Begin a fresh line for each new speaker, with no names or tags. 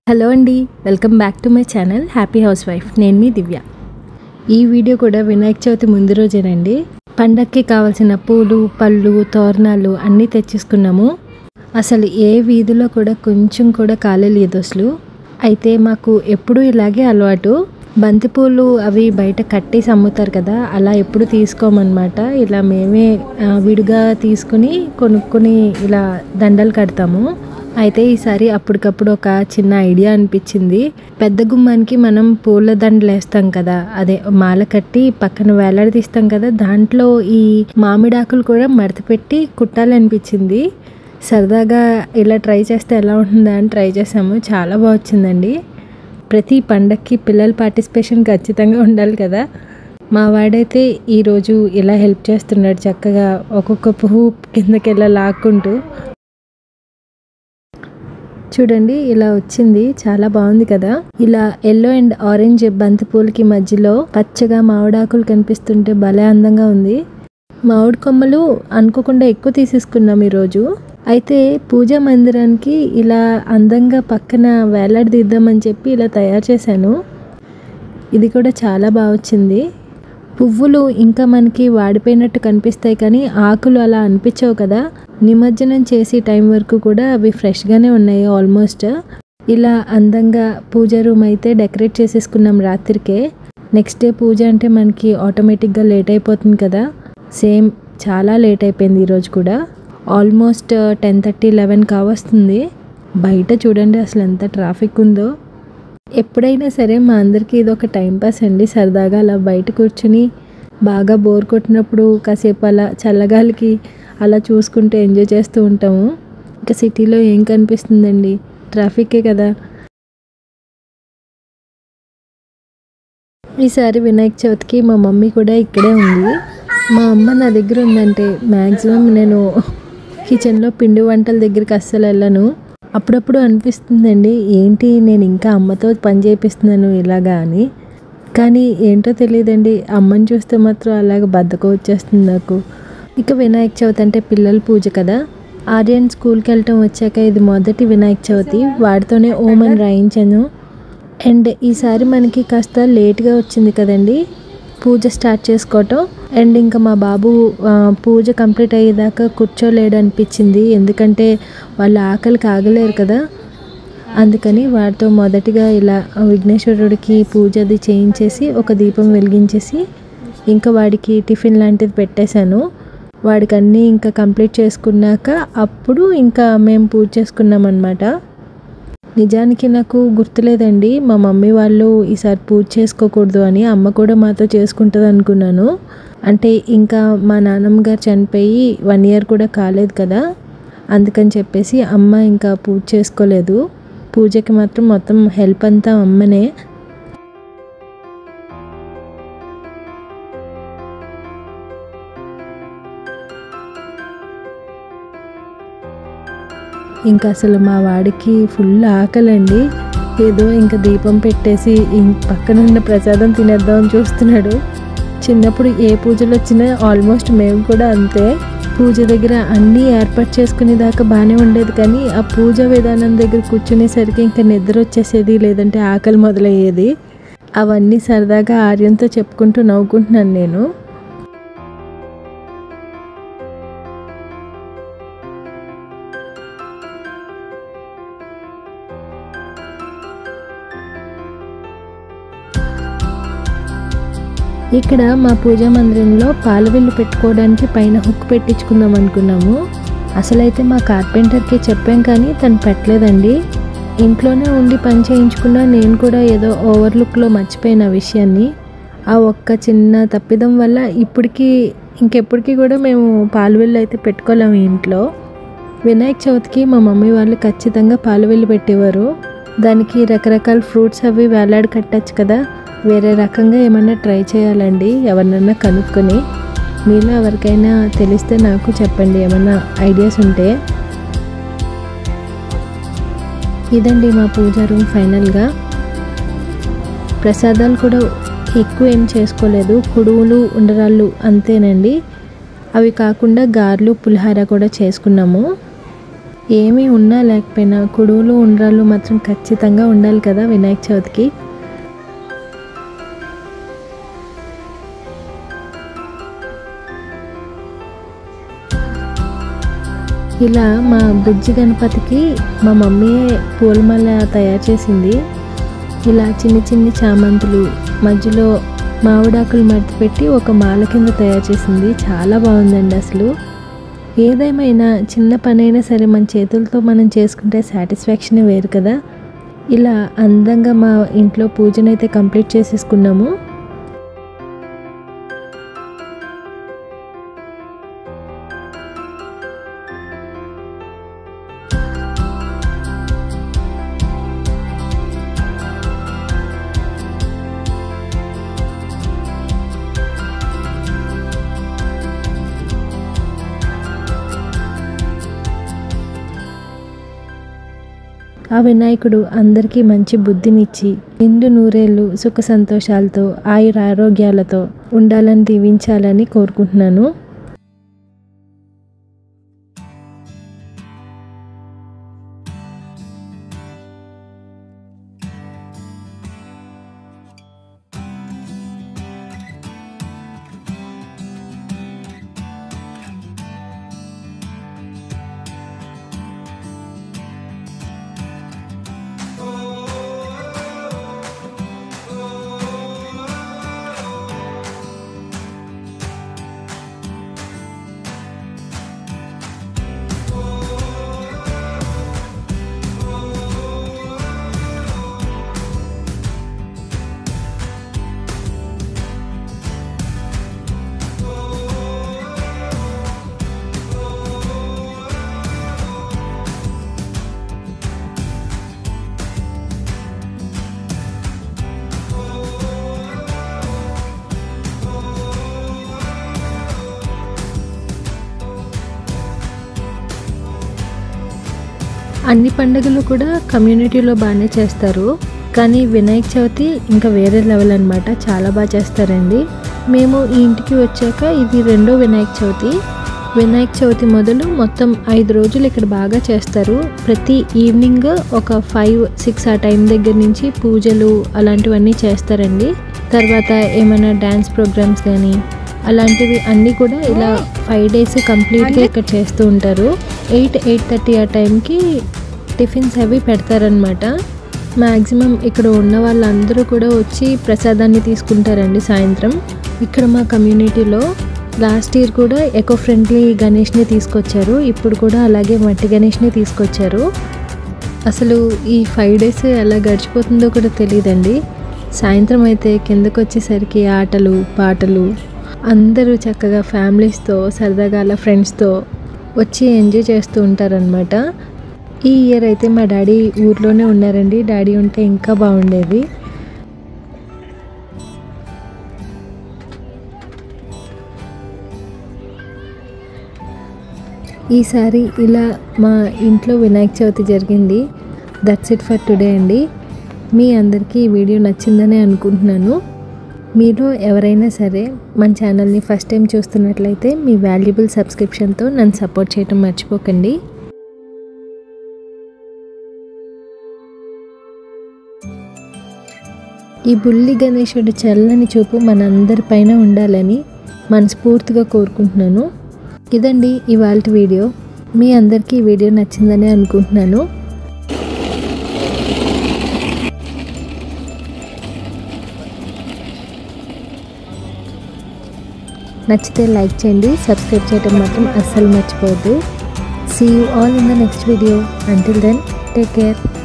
hello అండి welcome back to my channel happy housewife నేను మీ దివ్య ఈ వీడియో కూడా వినాయక చవితి ముందు రోజేనండి పండక్కి కావాల్సిన పూలు పళ్ళు తోరణాలు అన్నీ తెచ్చేసుకున్నాము అసలు ఏ వీధిలో కూడా కొంచెం కూడా ఖాళీ లేదు అసలు అయితే మాకు ఎప్పుడూ ఇలాగే అలవాటు బంతిపూలు అవి బయట కట్టేసి అమ్ముతారు కదా అలా ఎప్పుడు తీసుకోమన్నమాట ఇలా మేమే ఆ, విడిగా తీసుకుని కొనుక్కొని ఇలా దండలు కడతాము అయితే ఈసారి అప్పటికప్పుడు ఒక చిన్న ఐడియా అనిపించింది పెద్ద గుమ్మానికి మనం పూల దండలు వేస్తాం కదా అదే మాల కట్టి పక్కన వేలాడదీస్తాం కదా దాంట్లో ఈ మామిడాకులు కూడా మడత పెట్టి కుట్టాలనిపించింది సరదాగా ఇలా ట్రై చేస్తే ఎలా ఉంటుందా అని ట్రై చేసాము చాలా బాగా వచ్చిందండి ప్రతి పండక్కి పిల్లల పార్టిసిపేషన్ ఖచ్చితంగా ఉండాలి కదా మా వాడైతే ఈరోజు ఇలా హెల్ప్ చేస్తున్నాడు చక్కగా ఒక్కొక్క పువ్వు కిందకి ఇలా లాక్కుంటూ చూడండి ఇలా వచ్చింది చాలా బాగుంది కదా ఇలా ఎల్లో అండ్ ఆరెంజ్ బంతి పూలకి మధ్యలో పచ్చగా మామిడాకులు కనిపిస్తుంటే భలే అందంగా ఉంది మామిడి కొమ్మలు అనుకోకుండా ఎక్కువ తీసేసుకున్నాం ఈరోజు అయితే పూజా మందిరానికి ఇలా అందంగా పక్కన వేలాడదీద్దామని చెప్పి ఇలా తయారు చేశాను ఇది కూడా చాలా బాగా వచ్చింది పువ్వులు ఇంకా మనకి వాడిపోయినట్టు కనిపిస్తాయి కానీ ఆకులు అలా అనిపించవు కదా నిమజ్జనం చేసే టైం వరకు కూడా అవి ఫ్రెష్గానే ఉన్నాయి ఆల్మోస్ట్ ఇలా అందంగా పూజ రూమ్ అయితే డెకరేట్ చేసేసుకున్నాం రాత్రికే నెక్స్ట్ డే పూజ అంటే మనకి ఆటోమేటిక్గా లేట్ అయిపోతుంది కదా సేమ్ చాలా లేట్ అయిపోయింది ఈరోజు కూడా ఆల్మోస్ట్ టెన్ థర్టీ లెవెన్ కావస్తుంది బయట చూడండి అసలు ఎంత ట్రాఫిక్ ఉందో ఎప్పుడైనా సరే మా అందరికీ ఇది ఒక టైం పాస్ అండి సరదాగా అలా బయట కూర్చుని బాగా బోర్ కొట్టినప్పుడు కాసేపు అలా చల్లగాలికి అలా చూసుకుంటూ ఎంజాయ్ చేస్తూ ఉంటాము ఇంకా సిటీలో ఏం కనిపిస్తుందండి ట్రాఫికే కదా ఈసారి వినాయక చవితికి మా మమ్మీ కూడా ఇక్కడే ఉంది మా అమ్మ నా దగ్గర ఉందంటే మ్యాక్సిమం నేను కిచెన్లో పిండి వంటల దగ్గరికి అస్సలు వెళ్ళను అప్పుడప్పుడు అనిపిస్తుందండి ఏంటి నేను ఇంకా అమ్మతో పని చేపిస్తున్నాను ఇలాగా అని కానీ ఏంటో తెలియదండి అమ్మని చూస్తే మాత్రం అలాగ బద్ధకం వచ్చేస్తుంది నాకు ఇక వినాయక చవితి అంటే పిల్లల పూజ కదా ఆర్యన్ స్కూల్కి వెళ్ళటం వచ్చాక ఇది మొదటి వినాయక చవితి వాడితోనే ఓం అని రాయించాను అండ్ ఈసారి మనకి కాస్త లేట్గా వచ్చింది కదండి పూజ స్టార్ట్ చేసుకోవటం అండ్ ఇంకా మా బాబు ఆ, పూజ కంప్లీట్ అయ్యేదాకా కూర్చోలేడు అనిపించింది ఎందుకంటే వాళ్ళు ఆకలికి ఆగలేరు కదా అందుకని వాడితో మొదటిగా ఇలా విఘ్నేశ్వరుడికి పూజ అది చేయించేసి ఒక దీపం వెలిగించేసి ఇంకా వాడికి టిఫిన్ లాంటిది పెట్టేశాను వాడికి అన్నీ ఇంకా కంప్లీట్ చేసుకున్నాక అప్పుడు ఇంకా మేము పూజ చేసుకున్నాం అనమాట నిజానికి నాకు గుర్తులేదండి మా మమ్మీ వాళ్ళు ఈసారి పూజ చేసుకోకూడదు అని అమ్మ కూడా మాతో చేసుకుంటుంది అనుకున్నాను అంటే ఇంకా మా నాన్నమ్మ గారు చనిపోయి వన్ ఇయర్ కూడా కాలేదు కదా అందుకని చెప్పేసి అమ్మ ఇంకా పూజ చేసుకోలేదు పూజకి మాత్రం మొత్తం హెల్ప్ అంతా అమ్మనే ఇంకా అసలు మా వాడికి ఫుల్ ఆకలండి ఏదో ఇంకా దీపం పెట్టేసి ఇం- పక్కనున్న ప్రసాదం తినేద్దామని చూస్తున్నాడు చిన్నప్పుడు ఏ పూజలు వచ్చినా ఆల్మోస్ట్ మేము కూడా అంతే పూజ దగ్గర అన్నీ ఏర్పాటు చేసుకునే దాకా బాగానే ఉండేది కానీ ఆ పూజ విధానం దగ్గర కూర్చునేసరికి ఇంకా నిద్ర వచ్చేసేది లేదంటే ఆకలి మొదలయ్యేది అవన్నీ సరదాగా ఆర్యంతో చెప్పుకుంటూ నవ్వుకుంటున్నాను నేను ఇక్కడ మా పూజా మందిరంలో పాలవిల్లు పెట్టుకోవడానికి పైన హుక్ పెట్టించుకుందాం అనుకున్నాము అసలైతే మా కార్పెంటర్కి చెప్పాం కానీ తను పెట్టలేదండి ఇంట్లోనే ఉండి పని చేయించుకున్నా నేను కూడా ఏదో ఓవర్లుక్లో మర్చిపోయిన ఆ విషయాన్ని ఆ ఒక్క చిన్న తప్పిదం వల్ల ఇప్పటికీ ఇంకెప్పటికీ కూడా మేము పాలవిల్లు అయితే పెట్టుకోలేము ఇంట్లో వినాయక చవితికి మా మమ్మీ వాళ్ళు ఖచ్చితంగా పాలవిల్లు పెట్టేవారు దానికి రకరకాల ఫ్రూట్స్ అవి వేలాడి కట్టచ్చు కదా వేరే రకంగా ఏమైనా ట్రై చేయాలండి ఎవరినైనా కనుక్కొని మీలో ఎవరికైనా తెలిస్తే నాకు చెప్పండి ఏమైనా ఐడియాస్ ఉంటే ఇదండి మా పూజా రూమ్ ఫైనల్గా ప్రసాదాలు కూడా ఎక్కువ ఏం చేసుకోలేదు కుడువులు ఉండరాళ్ళు అంతేనండి అవి కాకుండా గారెలు పులిహార కూడా చేసుకున్నాము ఏమీ ఉన్నా లేకపోయినా కుడువులు ఉండ్రాళ్ళు మాత్రం ఖచ్చితంగా ఉండాలి కదా వినాయక చవితికి ఇలా మా బుజ్జి గణపతికి మా మమ్మీయే పూలమాల తయారు చేసింది ఇలా చిన్ని చిన్ని చామంతులు మధ్యలో మామిడాకులు మట్టి పెట్టి ఒక మాల కింద తయారు చేసింది చాలా బాగుందండి అసలు ఏదేమైనా చిన్న పనైనా సరే మన చేతులతో మనం చేసుకుంటే సాటిస్ఫాక్షన్ వేరు కదా ఇలా అందంగా మా ఇంట్లో పూజనైతే కంప్లీట్ చేసేసుకున్నాము ఆ వినాయకుడు అందరికీ మంచి బుద్ధినిచ్చి నిండు నూరేళ్ళు సుఖ సంతోషాలతో ఆయుర ఆరోగ్యాలతో ఉండాలని దీవించాలని కోరుకుంటున్నాను అన్ని పండుగలు కూడా కమ్యూనిటీలో బాగానే చేస్తారు కానీ వినాయక చవితి ఇంకా వేరే లెవెల్ అనమాట చాలా బాగా చేస్తారండి మేము ఈ ఇంటికి వచ్చాక ఇది రెండో వినాయక చవితి వినాయక చవితి మొదలు మొత్తం ఐదు రోజులు ఇక్కడ బాగా చేస్తారు ప్రతి ఈవినింగ్ ఒక ఫైవ్ సిక్స్ ఆ టైం దగ్గర నుంచి పూజలు అలాంటివన్నీ చేస్తారండి తర్వాత ఏమైనా డ్యాన్స్ ప్రోగ్రామ్స్ కానీ అలాంటివి అన్నీ కూడా ఇలా ఫైవ్ డేస్ కంప్లీట్గా ఇక్కడ చేస్తూ ఉంటారు ఎయిట్ ఎయిట్ థర్టీ ఆ టైంకి టిఫిన్స్ అవి పెడతారనమాట మ్యాక్సిమం ఇక్కడ ఉన్న వాళ్ళందరూ కూడా వచ్చి ప్రసాదాన్ని తీసుకుంటారండి సాయంత్రం ఇక్కడ మా కమ్యూనిటీలో లాస్ట్ ఇయర్ కూడా ఎకో ఫ్రెండ్లీ గణేష్ని తీసుకొచ్చారు ఇప్పుడు కూడా అలాగే మట్టి గణేష్ని తీసుకొచ్చారు అసలు ఈ ఫైవ్ డేస్ ఎలా గడిచిపోతుందో కూడా తెలియదండి సాయంత్రం అయితే కిందకు వచ్చేసరికి ఆటలు పాటలు అందరూ చక్కగా ఫ్యామిలీస్తో సరదాగా అలా ఫ్రెండ్స్తో వచ్చి ఎంజాయ్ చేస్తూ ఉంటారనమాట ఈ ఇయర్ అయితే మా డాడీ ఊర్లోనే ఉన్నారండి డాడీ ఉంటే ఇంకా బాగుండేది ఈసారి ఇలా మా ఇంట్లో వినాయక చవితి జరిగింది దట్స్ ఇట్ ఫర్ టుడే అండి మీ అందరికీ ఈ వీడియో నచ్చిందని అనుకుంటున్నాను మీలో ఎవరైనా సరే మన ఛానల్ని ఫస్ట్ టైం చూస్తున్నట్లయితే మీ వాల్యుబుల్ సబ్స్క్రిప్షన్తో నన్ను సపోర్ట్ చేయడం మర్చిపోకండి ఈ బుల్లి గణేశుడి చల్లని చూపు మనందరిపైన ఉండాలని మనస్ఫూర్తిగా కోరుకుంటున్నాను ఇదండి ఇవాళ వీడియో మీ అందరికీ ఈ వీడియో నచ్చిందని అనుకుంటున్నాను నచ్చితే లైక్ చేయండి సబ్స్క్రైబ్ చేయడం మాత్రం అస్సలు మర్చిపోవద్దు see you all in the next video until then take care